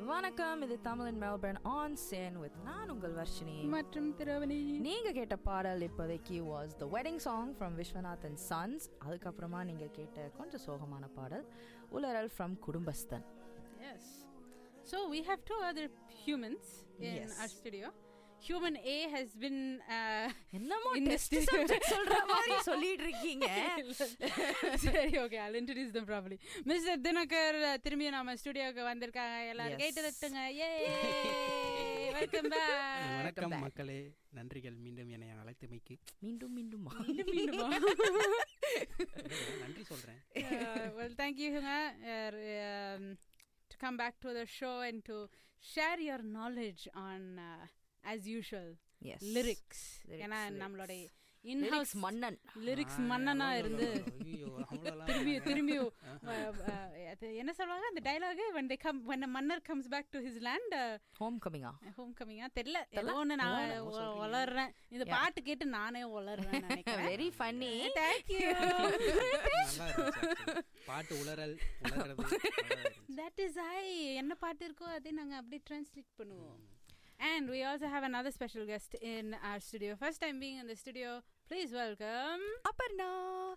வணக்கம் இது Tamil in Melbourne on SEN with நான் உங்கள் வர்ஷினி மற்றும் திரவணி நீங்க கேட்ட பாடல் இப்போதைக்கு was the wedding song from Vishwanath and sons அதுக்கப்புறமா நீங்க கேட்ட கொஞ்சம் சோகமான பாடல் உலரல் from Kudumbasthan yes so we have two other humans in Yes. அவர் studio human a has been என்னமோ In the test studio. subject சொல்ற மாதிரி சொல்லிட்டு இருக்கீங்க சரி okay I introduce them probably mister Dhinakar திரும்பி நம்ம ஸ்டுடியோக்கு வந்திருக்காங்க எல்லாரும் Yes. கேட்டு தட்டுங்க ஏ வெல்கம் பேக் வணக்கம் back. மக்களே நன்றிகள் மீண்டும் என்னை அழைத்தமைக்கு மீண்டும் மீண்டுமா நன்றி சொல்றேன் வெல் தேங்க் யூங்க to come back to the show and to share your knowledge on uh, as usual Yes. lyrics Lyrics, ஏன்னா lyrics. நம்மளுடைய Lyrics இன்ஹவுஸ் மன்னன் லிரிக்ஸ் மன்னனா இருந்து ஐயோ, அவ்வளோலாம் திரும்பி வேணாம். திரும்பி அது என்ன சொல்லுவாங்க அந்த dialogue when they come when a மன்னர் comes back to his land home கமிங்கா ஹோம் கமிங்கா தெரியல தெரியல? ஏதோ ஒன்று நான் என்னமோ ஒ- சொல்றீங்க. வளர்றேன் இந்த Yeah. பாட்டு கேட்டு நானே வளர்றேன் நினைக்கிறேன் வெரி ஃபன்னி தேங்க் யூ நல்லா இருந்துச்சு actually. பாட்டு உளறல் உளறது நல்லா இருந்துச்சு. தட் இஸ் ஐ என்ன பாட்டு இருக்கோ அதை நாங்க அப்படியே டிரான்ஸ்லேட் பண்ணுவோம் And we also have another special guest in our studio. First time being in the studio. Please welcome. Aparna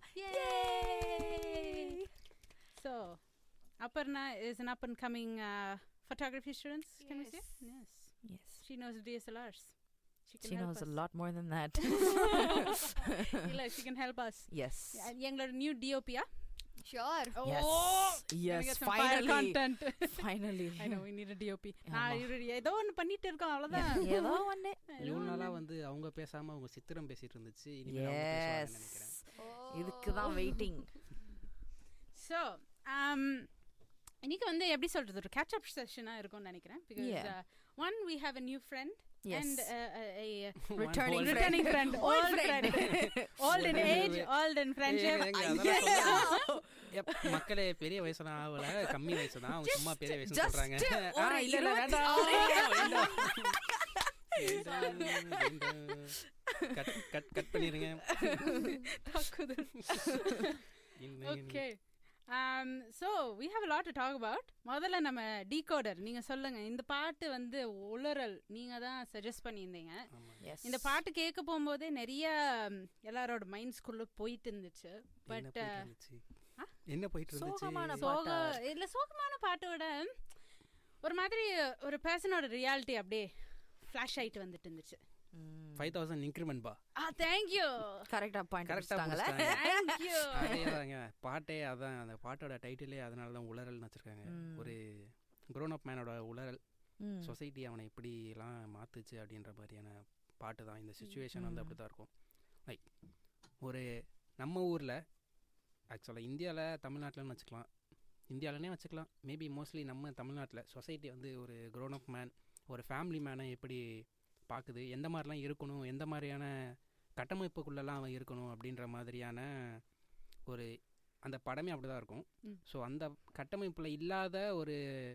Yay! So, Aparna is an up and coming uh, photography student. Can we say? Yes. Yes. She knows DSLRs. She can She help knows a us. lot more than that. இல்ல, she can help us. yes. எங்களோட new டிஓபியா Sure. Yes. Yes, finally. Content Finally. I know we need a DOP ஆமா. நான் இவரு ஏதோ ஒன்னு பண்ணிட்டு இருக்கோம் அவ்வளவுதான் ஏதோ ஒண்ணு இவ்வளவு நாளா வந்து அவங்க பேசாம அவங்க சித்திரம் பேசிட்டு இருந்துச்சு இனிமேல் அவங்க பேசுவாங்கன்னு எஸ் நினைக்கிறேன் இதுக்கு தான் வெயிட்டிங் ஸோ இன்னைக்கு வந்து எப்படி சொல்றது ஒரு கேட்ச் அப் செஷனா இருக்கும்னு நினைக்கிறேன் because Yeah. One we have a new friend Yes. And Returning One returning friend Old old friend. Friend old in age old in ஏய், ஃப்ரெண்ட்ஷிப் ஏங்க, அதெல்லாம் சொல்லாதீங்க. எப், மக்களே பெரிய வயசுலாம் ஆகல கம்மி வயசு தான் அவங்க சும்மா பெரிய வயசு just சொல்றாங்க ஒரு ஆ, இல்ல, இல்ல, இருபத்தி வேண்டாம். வேண்டாம், வேண்டாம். கட் கட் கட் பண்ணிருங்க இன்னும் okay so we have lot to talk about முதல்ல நம்ம டீகோடர் நீங்க சொல்லுங்க இந்த பாட்டு வந்து உளறல் நீங்க தான் சஜஸ்ட் பண்ணியிருந்தீங்க ஆமா. எஸ் இந்த பாட்டு கேட்க போகும்போதே நிறைய ம், எல்லாரோட மைண்ட்ஸ்குள்ள போயிட்டு இருந்துச்சு என்ன பட் போயிட்டு இருந்துச்சு? என்ன போயிட்டு இருந்துச்சு சோகமான சோக இல்ல சோகமான பாட்டோட ஒரு மாதிரி ஒரு பர்சனோட ரியாலிட்டி அப்படியே ஃபிளாஷ் ஆயிட்டு வந்துட்டு இருந்துச்சு ஃபைவ் தௌசண்ட் இன்க்ரிமெண்ட் பா ஆ தேங்க்யூ கரெக்டா பாயிண்ட் கரெக்டா கரெக்டாங்களே தேங்க்யூ அதேதாங்க பாட்டே அதான் அந்த பாட்டோட டைட்டிலே அதனால தான் உளறல்னு வச்சிருக்காங்க ஒரு grown அப் மேனோட உளறல் சொசைட்டி அவனை எப்படி எல்லாம் மாத்துச்சு அப்படின்ற மாதிரியான பாட்டு தான் இந்த சுச்சுவேஷன் வந்து அப்படி தான் இருக்கும் லைக் ஒரு நம்ம ஊரில் ஆக்சுவலாக இந்தியாவில் தமிழ்நாட்டில்னு வச்சுக்கலாம் இந்தியாவிலனே வச்சுக்கலாம் மேபி மோஸ்ட்லி நம்ம தமிழ்நாட்டில் சொசைட்டி வந்து ஒரு grown அப் மேன் ஒரு ஃபேமிலி மேனை எப்படி பார்க்குது எந்த மாதிரிலாம் இருக்கணும் எந்த மாதிரியான கட்டமைப்புக்குள்ளெல்லாம் அவன் இருக்கணும் அப்படின்ற மாதிரியான ஒரு அந்த படமே அப்படி தான் இருக்கும் ம். ஸோ அந்த கட்டமைப்பில் இல்லாத ஒரு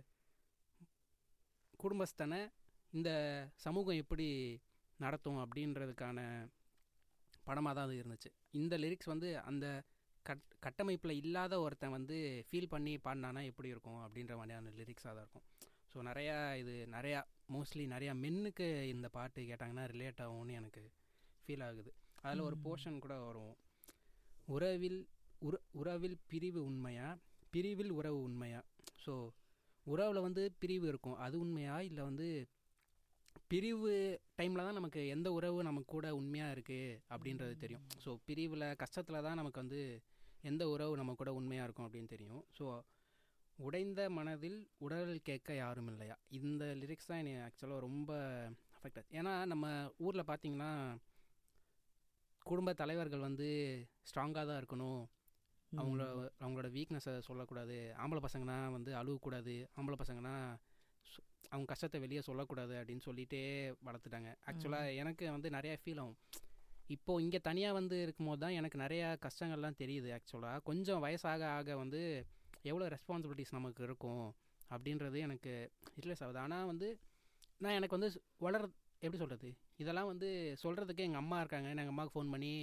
குடும்பஸ்தனை இந்த சமூகம் எப்படி நடத்தும் அப்படின்றதுக்கான படமாக தான் அது இருந்துச்சு இந்த லிரிக்ஸ் வந்து அந்த கட் கட்டமைப்பில் இல்லாத ஒருத்தன் வந்து ஃபீல் பண்ணி பாடினானா எப்படி இருக்கும் அப்படின்ற மாதிரியான லிரிக்ஸாக தான் இருக்கும் ஸோ நிறையா இது நிறையா மோஸ்ட்லி நிறையா மென்னுக்கு இந்த பாட்டு கேட்டாங்கன்னா ரிலேட் ஆகும்னு எனக்கு ஃபீல் ஆகுது அதில் ஒரு போர்ஷன் கூட வரும் உறவில் உற உறவில் பிரிவு உண்மையா பிரிவில் உறவு உண்மையா ஸோ உறவில் வந்து பிரிவு இருக்கும் அது உண்மையா இல்லை வந்து பிரிவு டைமில் தான் நமக்கு எந்த உறவு நமக்கு கூட உண்மையாக இருக்குது அப்படின்றது தெரியும் ஸோ பிரிவில் கஷ்டத்தில் தான் நமக்கு வந்து எந்த உறவு நம்ம கூட உண்மையாக இருக்கும் அப்படின்னு தெரியும் ஸோ உடைந்த மனதில் உடல் கேட்க யாரும் இல்லையா இந்த லிரிக்ஸ் தான் என்னை ஆக்சுவலாக ரொம்ப அஃபெக்ட் ஆச்சு ஏன்னா நம்ம ஊரில் பார்த்தீங்கன்னா குடும்ப தலைவர்கள் வந்து ஸ்ட்ராங்காக தான் இருக்கணும் அவங்கள அவங்களோட வீக்னஸை சொல்லக்கூடாது ஆம்பளை பசங்கன்னா வந்து அழுவக்கூடாது ஆம்பளை பசங்கன்னா சு- அவங்க கஷ்டத்தை வெளியே சொல்லக்கூடாது அப்படின்னு சொல்லிட்டே வளர்த்துட்டாங்க ஆக்சுவலாக எனக்கு வந்து நிறைய ஃபீல் ஆகும் இப்போது இங்கே தனியாக வந்து இருக்கும்போது தான் எனக்கு நிறையா கஷ்டங்கள்லாம் தெரியுது ஆக்சுவலாக கொஞ்சம் வயசாக ஆக வந்து எவ்வளோ ரெஸ்பான்சிபிலிட்டிஸ் நமக்கு இருக்கும் அப்படின்றது எனக்கு ரிலீஸ் ஆகுது ஆனால் வந்து நான் எனக்கு வந்து வளர எப்படி சொல்கிறது இதெல்லாம் வந்து சொல்கிறதுக்கு எங்கள் அம்மா இருக்காங்க எங்கள் அம்மாவுக்கு ஃபோன் பண்ணி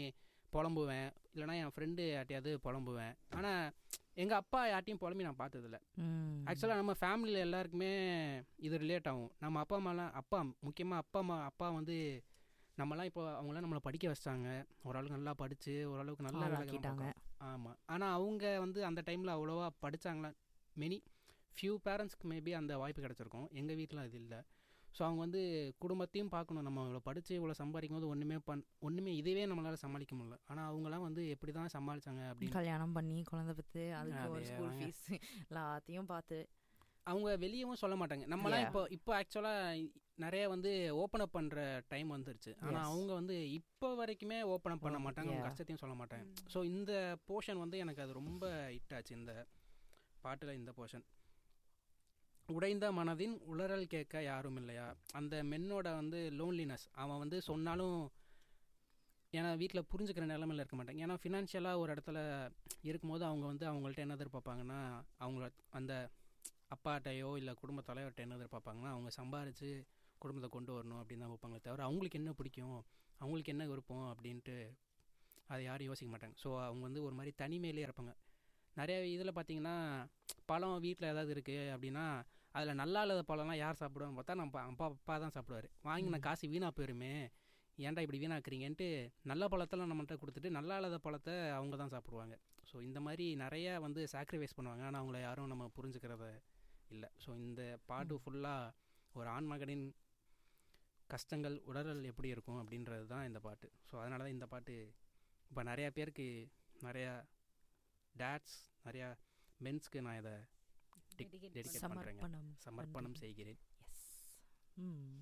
புலம்புவேன் இல்லைனா என் ஃப்ரெண்டு யார்ட்டையாவது புலம்புவேன் ஆனால் எங்கள் அப்பா யார்ட்டையும் புலம்பி நான் பார்த்ததில்ல ஆக்சுவலாக நம்ம ஃபேமிலியில் எல்லாருக்குமே இது ரிலேட் ஆகும் நம்ம அப்பா அம்மாலாம் அப்பா முக்கியமாக அப்பா அம்மா அப்பா வந்து நம்மலாம் இப்போ அவங்களாம் நம்மளை படிக்க வச்சிட்டாங்க ஓரளவுக்கு நல்லா படித்து ஓரளவுக்கு நல்ல வேலைக்கு ஆளாக்கிட்டாங்க. ஆமாம் ஆனால் அவங்க வந்து அந்த டைமில் அவ்வளோவா படித்தாங்களா மெனி ஃபியூ பேரண்ட்ஸ்க்கு மேபி அந்த வாய்ப்பு கிடச்சிருக்கும் எங்கள் வீட்டில் அது இல்லை ஸோ அவங்க வந்து குடும்பத்தையும் பார்க்கணும் நம்ம இவ்வளோ படித்து இவ்வளோ சம்பாதிக்கும் போது ஒன்றுமே பண் ஒன்றுமே இதுவே நம்மளால் சமாளிக்க முடியல ஆனால் அவங்களாம் வந்து எப்படி தான் சமாளித்தாங்க அப்படின்னு கல்யாணம் பண்ணி குழந்தை பெற்று அதுக்கு ஒரு ஸ்கூல் அதேதாங்க. ஃபீஸ் எல்லாத்தையும் பார்த்து அவங்க வெளியவும் சொல்ல மாட்டாங்க நம்மலாம் Yeah. இப்போ இப்போ ஆக்சுவலாக நிறைய வந்து ஓப்பன் அப் பண்ணுற டைம் வந்துருச்சு ஆனால் Yes. அவங்க வந்து இப்போ வரைக்குமே ஓப்பன் அப் பண்ண Oh, மாட்டாங்க அவங்க yeah. கஷ்டத்தையும் சொல்ல மாட்டாங்க ஸோ இந்த போர்ஷன் வந்து எனக்கு அது ரொம்ப ஹிட் ஆச்சு இந்த பாட்டில் இந்த போர்ஷன் உடைந்த மனதின் உளறல் கேட்க யாரும் இல்லையா அந்த மென்னோட வந்து லோன்லினஸ் அவன் வந்து சொன்னாலும் ஏன்னா வீட்டில் புரிஞ்சுக்கிற நிலமையில இருக்க மாட்டாங்க ஏன்னா ஃபினான்ஷியலாக ஒரு இடத்துல இருக்கும்போது அவங்க வந்து அவங்கள்ட்ட என்ன எதிர்பார்ப்பாங்கன்னா அவங்கள அந்த அப்பாட்டையோ இல்லை குடும்ப தலைவர்கிட்ட என்ன எதிர்பார்ப்பாங்கன்னா அவங்க சம்பாரித்து குடும்பத்தை கொண்டு வரணும் அப்படின்னு தான் வைப்பாங்களே தவிர அவங்களுக்கு என்ன பிடிக்கும் அவங்களுக்கு என்ன விருப்பம் அப்படின்ட்டு அதை யாரும் யோசிக்க மாட்டாங்க ஸோ அவங்க வந்து ஒரு மாதிரி தனிமையிலே இருப்பாங்க நிறைய இதில் பார்த்தீங்கன்னா பழம் வீட்டில் ஏதாவது இருக்குது அப்படின்னா அதில் நல்லா இல்லாத பழம்லாம் யார் சாப்பிடுவான்னு பார்த்தா நம்ம அப்பா அப்பா தான் சாப்பிடுவார் வாங்கின ம். காசு வீணாக போயிருமே ஏன்டா இப்படி வீணாக்குறீங்கன்ட்டு நல்ல பழத்தெல்லாம் நம்மள்ட்ட கொடுத்துட்டு நல்லா இல்லாத பழத்தை அவங்க தான் சாப்பிடுவாங்க ஸோ இந்த மாதிரி நிறைய வந்து சாக்ரிஃபைஸ் பண்ணுவாங்க ஆனால் அவங்கள யாரும் நம்ம புரிஞ்சுக்கிறத இல்லை ஸோ இந்த பாட்டு ம். ஃபுல்லாக ஒரு ஆண்மகனின் கஷ்டங்கள் உடறல் எப்படி இருக்கும் அப்படின்றது தான் இந்த பாட்டு ஸோ அதனால தான் இந்த பாட்டு இப்போ நிறையா பேருக்கு நிறையா டேட்ஸ் நிறையா மென்ஸ்க்கு நான் இதை Dedicate dedicate பண்றேன். பண்றேங்க. சமர்ப்பணம் சமர்ப்பணம் பண்றீங்க. செய்கிறேன் எஸ் ம்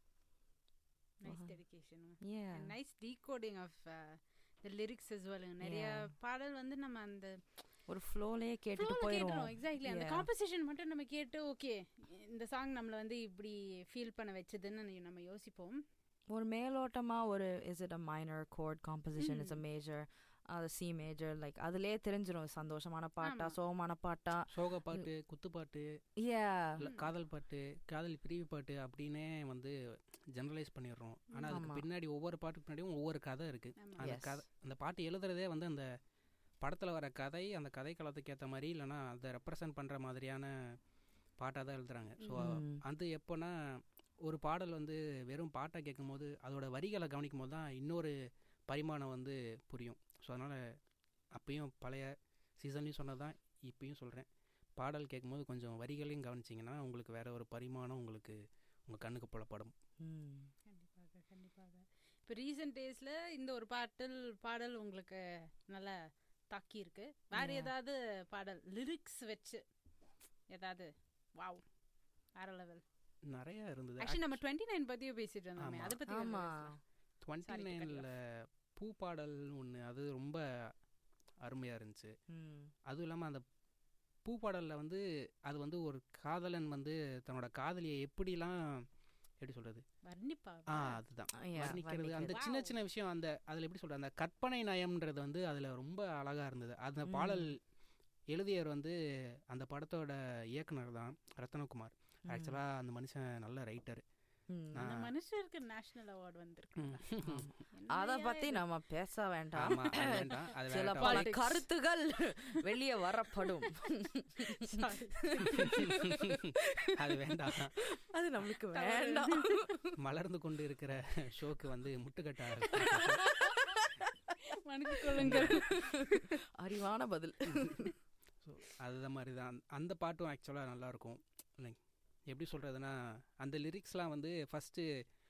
Nice Wow. dedication. Yeah. And nice decoding of uh, the lyrics as well. நிறைய Yeah. பாடல் வந்து நம்ம அந்த ஒரு ஃப்ளோலே கேட்டுட்டு flowல போயிரும் கேட்டுரும் எக்ஸாக்ட்லி அந்த Yeah. காம்போசிஷன் மட்டும் நம்ம கேட்டு ஓகே இந்த சாங் நம்மள வந்து இப்படி ஃபீல் பண்ண வச்சதுன்னு நம்ம யோசிப்போம் ஒரு மேலோட்டமா ஒரு இஸ் இட் அ மைனர் கோட் composition is a hmm. Major அது சி மேஜர் லைக் அதுலயே தெரிஞ்சிரும் சந்தோஷமான பாட்டா ஆமா. சோகமான பாட்டா சோக பாட்டு குத்து பாட்டு யா இல்ல காதல் பாட்டு காதல் பிரிவு பாட்டு அப்படின்னே வந்து ஜெனரலைஸ் பண்ணிடுறோம் ஆனால் அதுக்கு ஆமா. பின்னாடி ஒவ்வொரு பாட்டுக்கு பின்னாடியும் ஒவ்வொரு கதை இருக்குது ஆமா. அந்த Yes. கதை அந்த பாட்டு எழுதுறதே வந்து அந்த படத்தில் வர கதை அந்த கதை காலத்துக்கு ஏற்ற மாதிரி இல்லைன்னா அதை ரெப்ரசன்ட் பண்ணுற மாதிரியான பாட்டாக தான் எழுதுறாங்க ஸோ ம். அது எப்போனா ஒரு பாடல் வந்து வெறும் பாட்டை கேட்கும்போது அதோட வரிகளை கவனிக்கும் போது தான் இன்னொரு பரிமாணம் வந்து புரியும் ஸோ அதனால் அப்பயும் பழைய சீசன்லையும் சொன்னது தான் இப்பயும் சொல்கிறேன் பாடல் கேட்கும்போது கொஞ்சம் வரிகளையும் கவனிச்சிங்கன்னா உங்களுக்கு வேற ஒரு பரிமாணம் உங்களுக்கு உங்கள் கண்ணுக்கு புலப்படும் ம். கண்டிப்பாக கண்டிப்பாக இப்போ ரீசெண்ட் டேஸில் இந்த ஒரு பாடல் பாடல் உங்களுக்கு நல்லா தாக்கி இருக்கு வேற Yeah. ஏதாவது பாடல் லிரிக்ஸ் வச்சு ஏதாவது வாவ் வேற லெவல் நிறைய இருந்தது ஆக்சுவலி நம்ம டுவெண்ட்டி நைன் பத்தியும் பேசிட்டு இருந்தோமே ஆமா. அதை பத்தி ஆமா twenty Sorry to cut you நைனில் பூப்பாடல் ஒன்று அது ரொம்ப அருமையாக இருந்துச்சு ம். அதுவும் இல்லாமல் அந்த பூப்பாடலில் வந்து அது வந்து ஒரு காதலன் வந்து தன்னோட காதலியை எப்படிலாம் எப்படி சொல்கிறது வர்ணிப்பா ஆ அதுதான் Yeah, வர்ணிக்கிறது அந்த வர்ணிக்கிறது. சின்ன Wow. சின்ன விஷயம் அந்த அதில் எப்படி சொல்கிறது அந்த கற்பனை நயம்ன்றது வந்து அதில் ரொம்ப அழகாக இருந்தது அந்த ம். பாடல் எழுதியவர் வந்து அந்த படத்தோட இயக்குனர் தான் ரத்னகுமார் ம். ஆக்சுவலாக அந்த மனுஷன் நல்ல ரைட்டர் ம். அந்த ஆ. மனுஷருக்கு நேஷனல் அவார்டு வந்திருக்கு ஆமா. அத பத்தி நம்ம பேச வேண்டாம் ஆமா அது வேண்டாம் அது சில வேற பல topic. கருத்துகள் வெளியே வரப்படும் அது வேண்டாம் அது நம்மளுக்கு தவறு. வேண்டாம் மலர்ந்து கொண்டு இருக்கிற ஷோக்கு வந்து முட்டுக்கட்டா மன்னித்து கொள்ளுங்கள் அறிவான பதில் ஸோ அது மாதிரி தான் அந்த பாட்டும் ஆக்சுவலாக நல்லாயிருக்கும் லைக் எப்படி சொல்கிறதுனா அந்த லிரிக்ஸ்லாம் வந்து ஃபஸ்ட்டு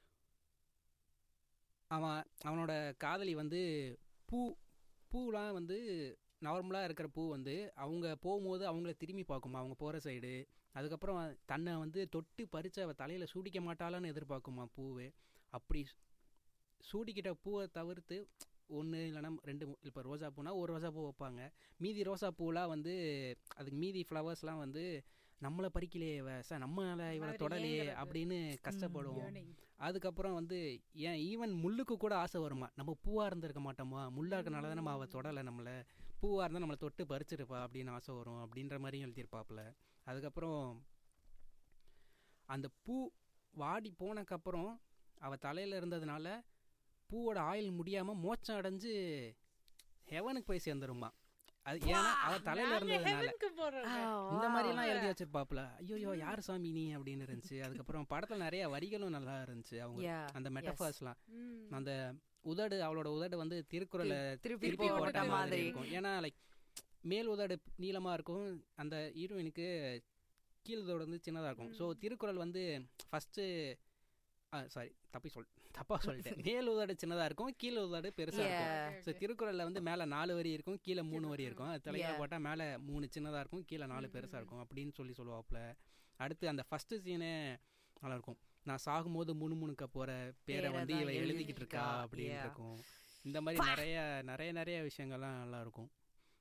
அவன் அவனோட காதலி வந்து பூ பூலாம் வந்து நார்மலாக இருக்கிற பூ வந்து அவங்க போகும்போது அவங்கள திரும்பி பார்க்குமா அவங்க போகிற சைடு அதுக்கப்புறம் தன்னை வந்து தொட்டு பறித்து அவள் தலையில் சூடிக்க மாட்டாளான்னு எதிர்பார்க்குமா பூவு அப்படி சூடிக்கிட்ட பூவை தவிர்த்து ஒன்று இல்லைன்னா ரெண்டு இப்போ ரோஜா பூனா ஒரு ரோஜா பூ வைப்பாங்க மீதி ரோசா பூலாம் வந்து அதுக்கு மீதி ஃப்ளவர்ஸ்லாம் வந்து நம்மளை பறிக்கலையே இவ சார் நம்மளால இவளை மாதிரி தொடலையே ஏங்குறது. அப்படின்னு கஷ்டப்படும் Yearning. அதுக்கப்புறம் வந்து ஏன் ஈவன் முள்ளுக்கு கூட ஆசை வருமா நம்ம பூவாக இருந்திருக்க மாட்டோமா முள்ளா இருக்கனால தான் நம்ம அவள் தொடலை நம்மளை பூவாக இருந்தால் நம்மளை தொட்டு பறிச்சிருப்பா அப்படின்னு ஆசை வரும் அப்படின்ற மாதிரியும் எழுதியிருப்பாப்புல அதுக்கப்புறம் அந்த பூ வாடி போனக்கப்புறம் அவள் தலையில் இருந்ததுனால பூவோட ஆயில் முடியாமல் மோச்சம் அடைஞ்சு ஹெவனுக்கு போய் சேர்ந்துருமா அது ஏன்னா அவர் தலையில இருந்ததுனால ஹெவனுக்கு போறோம் இந்த மாதிரிலாம் எழுதி வச்சிருப்பாப்புல ஐயோ யார் சாமி நீ அப்படின்னு இருந்துச்சு அதுக்கப்புறம் படத்துல நிறைய வரிகளும் நல்லா இருந்துச்சு அவங்க Yeah, அந்த yes. மெட்டஃபர்ஸ்லாம் அந்த உதடு அவளோட உதடு வந்து திருக்குறளை திருப்பி திருப்பி போட்ட போட்ட மாதிரி மாதிரி இருக்கும் ஏன்னா லைக் மேல் உதடு நீளமா இருக்கும் அந்த ஹீரோயினுக்கு கீழ் உதடு வந்து சின்னதா இருக்கும் ஸோ திருக்குறள் வந்து ஃபர்ஸ்ட் சாரி தப்பி சொல் தப்பா சொல்லிட்டேன் மேல் உதடு சின்னதா இருக்கும் கீழ் உதடு பெருசா இருக்கும் Yeah. ஸோ திருக்குறள்ல வந்து மேல நாலு வரி இருக்கும் கீழே மூணு வரி இருக்கும் அது தலையில Yeah. போட்டா மேல மூணு சின்னதா இருக்கும் கீழே நாலு பெருசா இருக்கும் அப்படின்னு சொல்லி சொல்லுவாப்புல அடுத்து அந்த ஃபர்ஸ்ட் சீனே நல்லா இருக்கும் நான் சாகும்போது முணுமுணுக்க போற பேரை பேரை வந்து தான் இவ எழுதிக்கிட்டு எழுதிட்டு இருக்கா இருக்கா. அப்படின்னு Yeah. இருக்கும் இந்த மாதிரி நிறைய நிறைய நிறைய விஷயங்கள்லாம் நல்லா இருக்கும்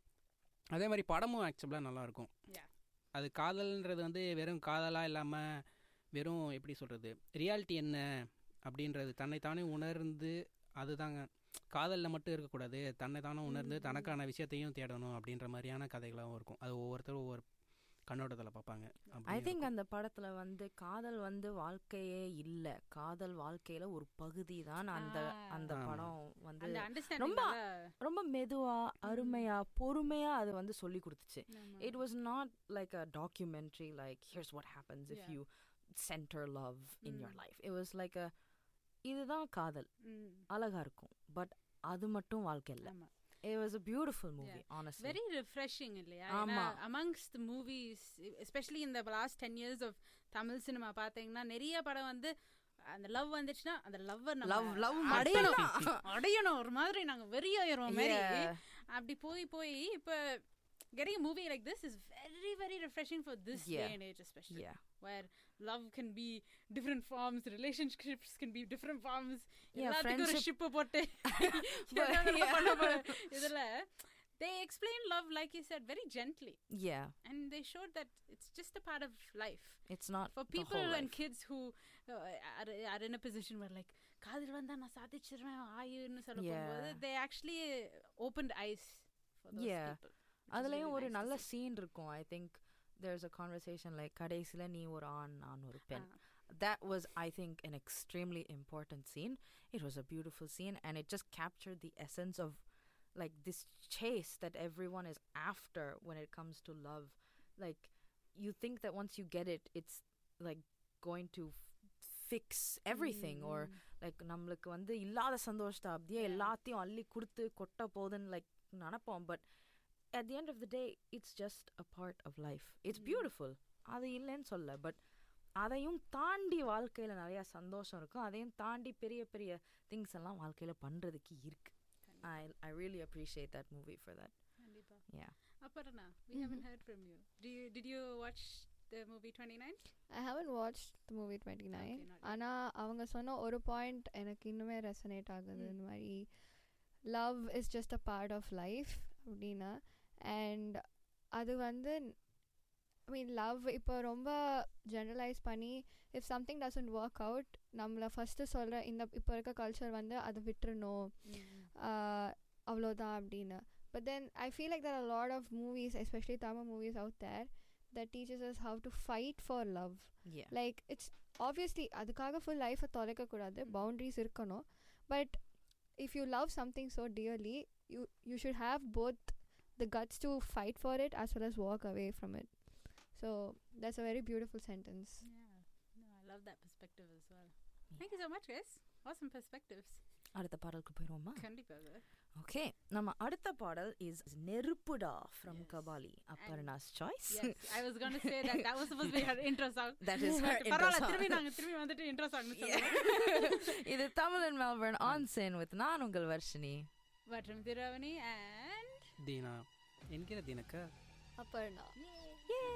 அதே மாதிரி படமும் ஆக்சுவலாக நல்லா இருக்கும் Yeah. அது காதல்ன்றது வந்து வெறும் காதலா இல்லாம வெறும் எப்படி சொல்றது ரியாலிட்டி என்ன அப்படின்றது தன்னைத்தானே உணர்ந்து அதுதாங்க காதலில் மட்டும் இருக்கக்கூடாது தன்னை தானே உணர்ந்து தனக்கான விஷயத்தையும் தேடணும் அப்படின்ற மாதிரியான கதைகளாகவும் இருக்கும் அது ஒவ்வொருத்தரும் ஒவ்வொரு கண்ணோட்டத்தில் பார்ப்பாங்க ஐ அப்படி திங்க் இருக்கும். அந்த படத்துல வந்து காதல் வந்து வாழ்க்கையே இல்ல காதல் வாழ்க்கையில ஒரு பகுதி தான் அந்த Ah. அந்த ஆமா. படம் வந்து அந்த அண்டர்ஸ்டாண்டிங் ரொம்ப ரொம்ப மெதுவா அருமையா பொறுமையா அது வந்து சொல்லி கொடுத்துச்சு it was not like a documentary like here's what happens if Yeah. you center love in your Mm. life it was like a இதுதான் காதல் அழகா இருக்கும் பட் அது மட்டும் வாழ்க்கை இல்ல it was a beautiful movie honestly very refreshing இல்லையா ஆமா. அமங்ஸ்ட் மூவிஸ் எஸ்பெஷலி இந்த last ten years of Tamil cinema பார்த்தீங்கன்னா நிறைய படம் வந்து அந்த லவ் வந்துச்சுன்னா அந்த லவ்வர் love love அடையணும் மட்டும் அடையணும் ஒரு மாதிரி நாங்க வெறி ஆயிரும் மாதிரி Yeah. அப்படி போய் போய் இப்ப getting a movie like this is very very refreshing for this Yeah. day and age especially yeah where love can be different forms relationships can be different forms Yeah, எல்லாத்துக்கும் ஒரு friendship- ஷிப் போட்டு But- என்னென்ன yeah. பண்ண போற- இதுல they explain love like you said very gently yeah and they showed that it's just a part of life it's not for the people whole and life. kids who uh, are, are in a position where like காதல் வந்தா நான் சாதிச்சிருவேன் ஆயுன்னு சொல்ல Yeah. போகும்போது they actually opened eyes for those Yeah. people which is அதுலயும் really ஒரு nice to நல்ல see. Scene இருக்கும் I think there's a conversation like கடைசில நீ ஒரு ஆண் நான் ஒரு பெண் Ah. that was i think an extremely important scene it was a beautiful scene and it just captured the essence of like this chase that everyone is after when it comes to love like you think that once you get it it's like going to f- fix everything or Mm. Like நம்மளுக்கு வந்து இல்லாத சந்தோஷத்தை அப்படியே Yeah. எல்லாத்தையும் அள்ளி கொடுத்து கொட்ட போகுதுன்னு லைக் நினைப்போம் but at the end of the day it's just a part of life it's Mm. beautiful அது இல்லைன்னு சொல்ல பட் அதையும் தாண்டி வாழ்க்கையில நிறைய சந்தோஷம் இருக்கும் அதையும் தாண்டி பெரிய பெரிய திங்ஸ் எல்லாம் வாழ்க்கையில பண்றதுக்கு இருக்கு I I really appreciate that movie for that கண்டிப்பா yeah அப்பறனா we haven't heard from you do you did you watch the movie 29 I haven't watch the movie twenty nine Okay, not yet. ஆனால் அவங்க சொன்ன ஒரு point எனக்கு இன்னுமே resonate ஆகுது இந்த மாதிரி love is just a part of life அப்படின்னா அண்ட் அது வந்து ஐ மீன் லவ் இப்போ ரொம்ப ஜெனரலைஸ் பண்ணி if something doesn't work out நம்மளை ஃபஸ்ட்டு சொல்கிற இந்த இப்போ இருக்க கல்ச்சர் வந்து அதை விட்டுறணும் uh, அவ்வளோதான் அப்படின்னு but then I feel like there a lot of movies especially Tamil movies out there that teaches us how to fight for love yeah like it's obviously அதுக்காக ஃபுல் லைஃப்பை தொலைக்கக்கூடாது பவுண்ட்ரிஸ் இருக்கணும் but if you love something so dearly you you should have both the guts to fight for it as well as walk away from it so that's a very beautiful sentence yeah no i love that perspective as well thank you so much guys awesome perspectives அடுத்த பாடலுக்கு போயிடுவோமா கண்டிப்பாக okay நம்ம அடுத்த பாடல் is நெருப்புடா from Yes. Kabali Aparna's choice yes i was going to say that that was supposed to be her intro song That is her intro பரவாயில்ல song. திரும்பி நாங்க திரும்பி வந்துட்டு intro song இது Tamil and Melbourne on SEN with நான் உங்கள் வர்ஷினி மற்றும் திரவணி and தீனா என்கிற தீனக்கா அப்பர்ணா Yay!